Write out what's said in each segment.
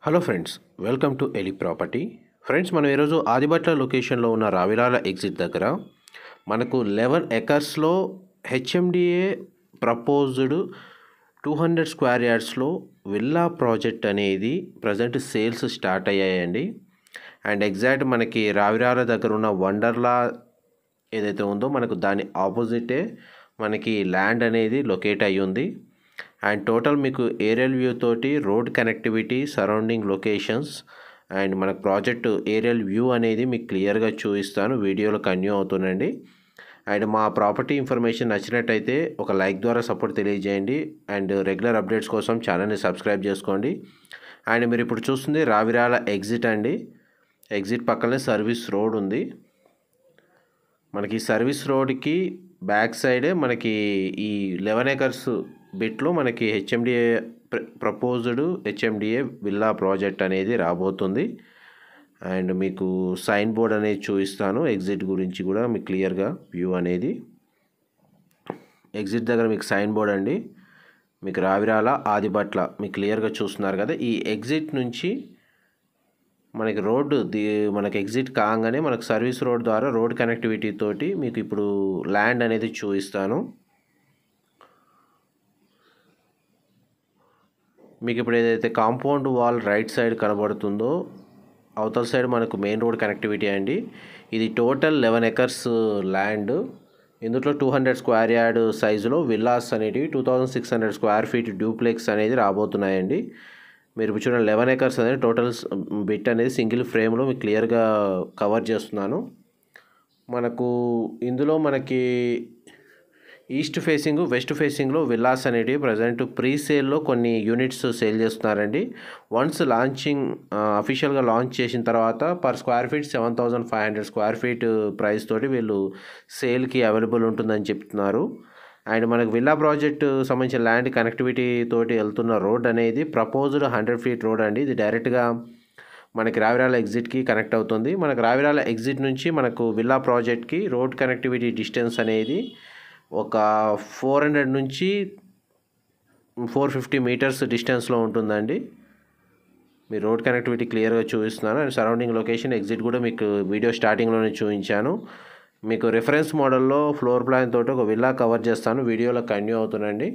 hello friends welcome to ఎలి property friends మనం ఈరోజు ఆదిబట్ల లొకేషన్లో ఉన్న రావిరాల ఎగ్జిట్ దగ్గర మనకు లెవెన్ ఎకర్స్లో HMDA proposed two hundred square యార్డ్స్లో విల్లా ప్రాజెక్ట్ అనేది ప్రజెంట్ సేల్స్ స్టార్ట్ అయ్యాయండి అండ్ ఎగ్జాక్ట్ మనకి రావిరాల దగ్గర ఉన్న వండర్లా ఏదైతే ఉందో మనకు దాని ఆపోజిటే మనకి ల్యాండ్ అనేది లొకేట్ అయ్యి ఉంది అండ్ టోటల్ మీకు ఏరియల్ వ్యూ తోటి road connectivity surrounding locations and మన ప్రాజెక్ట్ ఏరియల్ వ్యూ అనేది మీకు క్లియర్గా చూపిస్తాను వీడియోలో కన్యూ అవుతుందండి అండ్ మా ప్రాపర్టీ ఇన్ఫర్మేషన్ నచ్చినట్టయితే ఒక లైక్ ద్వారా సపోర్ట్ తెలియజేయండి అండ్ రెగ్యులర్ అప్డేట్స్ కోసం ఛానల్ని సబ్స్క్రైబ్ చేసుకోండి అండ్ మీరు ఇప్పుడు చూస్తుంది రావిరాల ఎగ్జిట్ అండి ఎగ్జిట్ పక్కనే సర్వీస్ రోడ్ ఉంది మనకి సర్వీస్ రోడ్కి బ్యాక్ సైడే మనకి ఈ లెవెన్ ఏకర్స్ బిట్లో మనకి HMDA proposed HMDA villa project అనేది రాబోతుంది అండ్ మీకు సైన్ బోర్డ్ అనేది చూపిస్తాను ఎగ్జిట్ గురించి కూడా మీకు క్లియర్గా వ్యూ అనేది ఎగ్జిట్ దగ్గర మీకు సైన్ బోర్డ్ అండి మీకు రావిరాల ఆదిబట్ల మీకు క్లియర్గా చూస్తున్నారు కదా ఈ ఎగ్జిట్ నుంచి మనకి రోడ్డు ది మనకి ఎగ్జిట్ కాగానే మనకు సర్వీస్ రోడ్ ద్వారా రోడ్ కనెక్టివిటీ తోటి మీకు ఇప్పుడు ల్యాండ్ అనేది చూపిస్తాను మీకు ఇప్పుడు ఏదైతే కాంపౌండ్ వాల్ రైట్ సైడ్ కనబడుతుందో అవతల సైడ్ మనకు మెయిన్ రోడ్ కనెక్టివిటీ అండి ఇది టోటల్ లెవెన్ ఎకర్స్ ల్యాండ్ ఇందులో టూ హండ్రెడ్ స్క్వేర్ యార్డ్ సైజులో విల్లాస్ అనేటివి two thousand six hundred square feet duplex అనేది రాబోతున్నాయండి మీరు ఇప్పుడు చూడండి లెవెన్ ఎకర్స్ అనేది టోటల్ బిట్ అనేది సింగిల్ ఫ్రేమ్లో మీకు క్లియర్గా కవర్ చేస్తున్నాను మనకు ఇందులో మనకి ఈస్ట్ ఫేసింగ్ వెస్ట్ ఫేసింగ్లో విల్లాస్ అనేటివి ప్రజెంట్ ప్రీ సేల్లో కొన్ని యూనిట్స్ సేల్ చేస్తున్నారండి వన్స్ లాంచింగ్ అఫీషియల్గా లాంచ్ చేసిన తర్వాత per square feet seven thousand five hundred square feet price తోటి వీళ్ళు సేల్కి అవైలబుల్ ఉంటుందని చెప్తున్నారు అండ్ మనకు విల్లా ప్రాజెక్ట్ సంబంధించిన ల్యాండ్ కనెక్టివిటీ తోటి వెళ్తున్న రోడ్ అనేది ప్రపోజ్డ్ హండ్రెడ్ ఫీట్ రోడ్ అండి ఇది డైరెక్ట్గా మనకి రావిరాల ఎగ్జిట్కి కనెక్ట్ అవుతుంది మనకు రావిరాల ఎగ్జిట్ నుంచి మనకు విల్లా ప్రాజెక్ట్కి రోడ్ కనెక్టివిటీ డిస్టెన్స్ అనేది ఒక ఫోర్ హండ్రెడ్ నుంచి ఫోర్ ఫిఫ్టీ మీటర్స్ డిస్టెన్స్లో ఉంటుందండి మీ రోడ్ కనెక్టివిటీ క్లియర్గా చూపిస్తున్నాను అండ్ సరౌండింగ్ లొకేషన్ ఎగ్జిట్ కూడా మీకు వీడియో స్టార్టింగ్లోనే చూపించాను మీకు రిఫరెన్స్ మోడల్లో ఫ్లోర్ ప్లాన్ తోటి ఒక విల్లా కవర్ చేస్తాను వీడియోలో కంటిన్యూ అవుతుందండి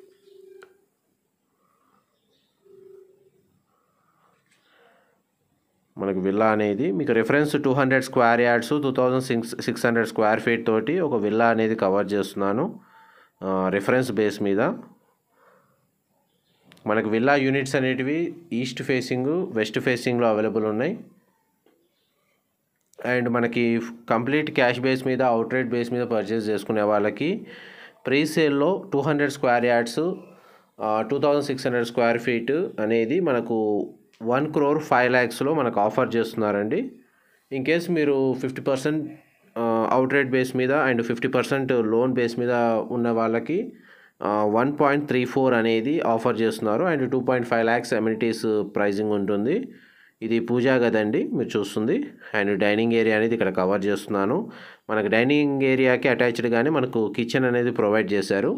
మనకు విల్లా అనేది మీకు reference two hundred square yards two thousand six six hundred square feet తోటి ఒక విల్లా అనేది కవర్ చేస్తున్నాను రిఫరెన్స్ బేస్ మీద మనకు విల్లా యూనిట్స్ అనేటివి ఈస్ట్ ఫేసింగ్ వెస్ట్ ఫేసింగ్లో అవైలబుల్ ఉన్నాయి అండ్ మనకి కంప్లీట్ క్యాష్ బేస్ మీద అవుట్రేట్ బేస్ మీద పర్చేస్ చేసుకునే వాళ్ళకి ప్రీ సేల్లో two hundred square yards two thousand six hundred square feet అనేది మనకు వన్ క్రోర్ ఫైవ్ ల్యాక్స్లో మనకు ఆఫర్ చేస్తున్నారండి ఇన్ కేస్ మీరు ఫిఫ్టీ పర్సెంట్ అవుట్రేట్ బేస్ మీద and fifty percent loan base మీద ఉన్న వాళ్ళకి వన్ పాయింట్ త్రీ ఫోర్ అనేది ఆఫర్ చేస్తున్నారు and two point five lakhs amenities pricing ఉంటుంది ఇది పూజా గది అండి మీరు చూస్తుంది అండ్ డైనింగ్ ఏరియా అనేది ఇక్కడ కవర్ చేస్తున్నాను మనకు డైనింగ్ ఏరియాకి అటాచ్డ్గానే మనకు కిచెన్ అనేది ప్రొవైడ్ చేశారు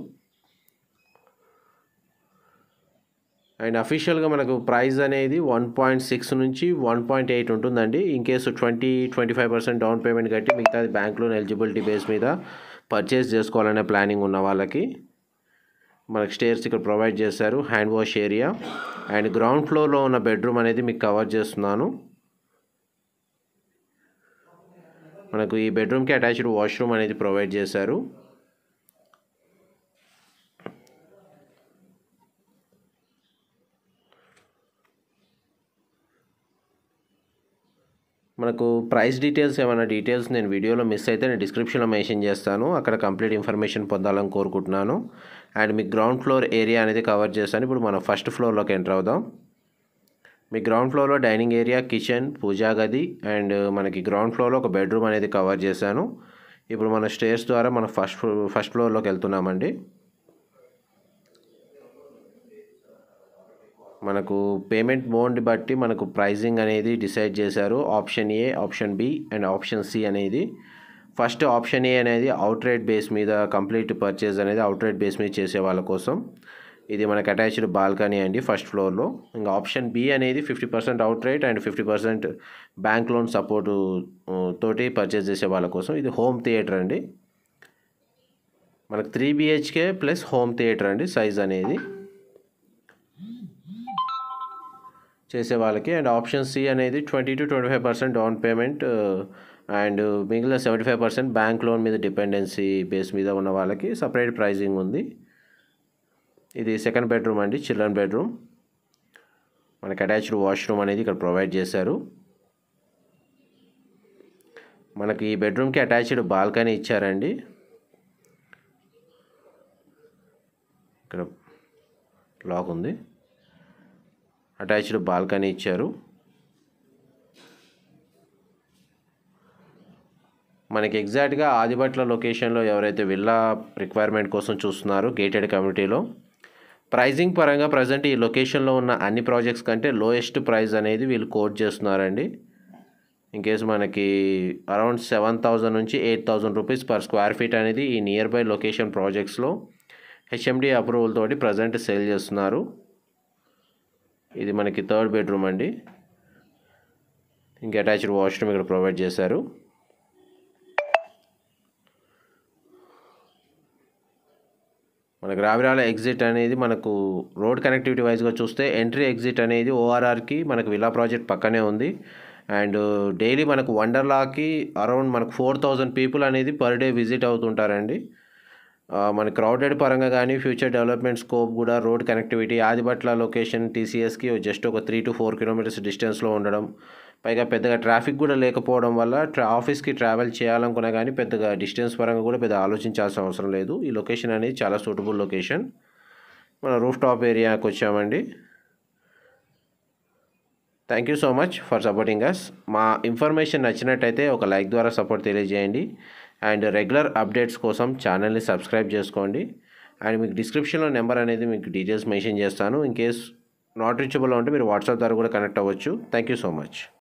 అండ్ అఫీషియల్గా మనకు ప్రైస్ అనేది వన్ పాయింట్ సిక్స్ నుంచి వన్ పాయింట్ ఎయిట్ ఉంటుందండి in case twenty twenty five percent down payment కట్టి మిగతాది బ్యాంక్ లోన్ ఎలిజిబిలిటీ బేస్ మీద పర్చేస్ చేసుకోవాలనే ప్లానింగ్ ఉన్న వాళ్ళకి మనకి స్టేర్స్ ఇక్కడ ప్రొవైడ్ చేశారు hand wash area and ground ఫ్లోర్లో ఉన్న బెడ్రూమ్ అనేది మీకు కవర్ చేస్తున్నాను మనకు ఈ బెడ్రూమ్కి అటాచ్డ్ వాష్రూమ్ అనేది ప్రొవైడ్ చేశారు మనకు ప్రైస్ డీటెయిల్స్ ఏమైనా డీటెయిల్స్ నేను వీడియోలో మిస్ అయితే నేను డిస్క్రిప్షన్లో మెన్షన్ చేస్తాను అక్కడ కంప్లీట్ ఇన్ఫర్మేషన్ పొందాలని కోరుకుంటున్నాను అండ్ మీకు గ్రౌండ్ ఫ్లోర్ ఏరియా అనేది కవర్ చేస్తాను ఇప్పుడు మనం ఫస్ట్ ఫ్లోర్లోకి ఎంటర్ అవుదాం మీ గ్రౌండ్ ఫ్లోర్లో డైనింగ్ ఏరియా కిచెన్ పూజా గది అండ్ మనకి గ్రౌండ్ ఫ్లోర్లో ఒక బెడ్రూమ్ అనేది కవర్ చేశాను ఇప్పుడు మన స్టేర్స్ ద్వారా మనం ఫస్ట్ ఫస్ట్ ఫ్లోర్లోకి వెళ్తున్నామండి మనకు పేమెంట్ మోడ్ బట్టి మనకు ప్రైజింగ్ అనేది డిసైడ్ చేశారు option A option B and option C అనేది ఫస్ట్ ఆప్షన్ ఏ అనేది అవుట్ రేట్ బేస్ మీద కంప్లీట్ పర్చేజ్ అనేది అవుట్ రేట్ బేస్ మీద చేసే వాళ్ళ కోసం ఇది మనకు అటాచ్డ్ బాల్కనీ అండి ఫస్ట్ ఫ్లోర్లో ఇంకా ఆప్షన్ బి అనేది fifty percent outright and fifty percent bank loan support తోటి పర్చేస్ చేసే వాళ్ళ కోసం ఇది హోమ్ థియేటర్ అండి మనకు three BHK plus home theatre అండి సైజ్ అనేది చేసే వాళ్ళకి అండ్ ఆప్షన్ సి అనేది twenty to twenty five percent down payment and మిగిలిన seventy five percent bank loan మీద డిపెండెన్సీ బేస్ మీద ఉన్న వాళ్ళకి సపరేట్ ప్రైజింగ్ ఉంది ఇది సెకండ్ బెడ్రూమ్ అండి చిల్డ్రన్ బెడ్రూమ్ మనకి అటాచ్డ్ వాష్రూమ్ అనేది ఇక్కడ ప్రొవైడ్ చేశారు మనకి ఈ బెడ్రూమ్కి అటాచ్డ్ బాల్కనీ ఇచ్చారండి ఇక్కడ లాక్ ఉంది అటాచ్డ్ బాల్కనీ ఇచ్చారు మనకి ఎగ్జాక్ట్గా ఆదిబట్ల లొకేషన్లో ఎవరైతే విల్లా రిక్వైర్మెంట్ కోసం చూస్తున్నారో గేటెడ్ కమ్యూనిటీలో ప్రైజింగ్ పరంగా ప్రజెంట్ ఈ లొకేషన్లో ఉన్న అన్ని ప్రాజెక్ట్స్ కంటే లోయెస్ట్ ప్రైస్ అనేది వీళ్ళు కోట్ చేస్తున్నారండి ఇన్ కేసు మనకి అరౌండ్ సెవెన్ థౌజండ్ నుంచి eight thousand rupees per square feet అనేది ఈ నియర్ బై లొకేషన్ ప్రాజెక్ట్స్లో హెచ్ఎండి అప్రూవల్ తోటి ప్రజెంట్ సేల్ చేస్తున్నారు ఇది మనకి థర్డ్ బెడ్రూమ్ అండి ఇంకా అటాచ్డ్ వాష్రూమ్ ఇక్కడ ప్రొవైడ్ చేశారు మనకు రావిరాల ఎగ్జిట్ అనేది మనకు రోడ్ కనెక్టివిటీ వైజ్గా చూస్తే ఎంట్రీ ఎగ్జిట్ అనేది ఓఆర్ఆర్కి మనకు విలా ప్రాజెక్ట్ పక్కనే ఉంది అండ్ డైలీ మనకు వండర్లాకి అరౌండ్ మనకు ఫోర్ థౌజండ్ పీపుల్ అనేది పర్ డే విజిట్ అవుతుంటారండి మన క్రౌడెడ్ పరంగా కానీ ఫ్యూచర్ డెవలప్మెంట్ స్కోప్ కూడా రోడ్ కనెక్టివిటీ ఆదిబట్ల లొకేషన్ టీసీఎస్కి జస్ట్ ఒక త్రీ టు ఫోర్ కిలోమీటర్స్ డిస్టెన్స్లో ఉండడం పైగా పెద్దగా ట్రాఫిక్ కూడా లేకపోవడం వల్ల ట్రా ఆఫీస్కి ట్రావెల్ చేయాలనుకున్నా కానీ పెద్దగా డిస్టెన్స్ పరంగా కూడా పెద్ద ఆలోచించాల్సిన అవసరం లేదు ఈ లొకేషన్ అనేది చాలా సూటబుల్ లొకేషన్ మన రూఫ్ టాప్ ఏరియాకి వచ్చామండి thank you so much for supporting us మా ఇన్ఫర్మేషన్ నచ్చినట్టయితే ఒక లైక్ ద్వారా సపోర్ట్ తెలియజేయండి అండ్ రెగ్యులర్ అప్డేట్స్ కోసం ఛానల్ని సబ్స్క్రైబ్ చేసుకోండి అండ్ మీకు డిస్క్రిప్షన్లో నెంబర్ అనేది మీకు డీటెయిల్స్ మెన్షన్ చేస్తాను ఇన్ కేస్ నాట్ రీచబుల్ ఉంటే మీరు వాట్సాప్ ద్వారా కూడా కనెక్ట్ అవ్వచ్చు థ్యాంక్ యూ సో మచ్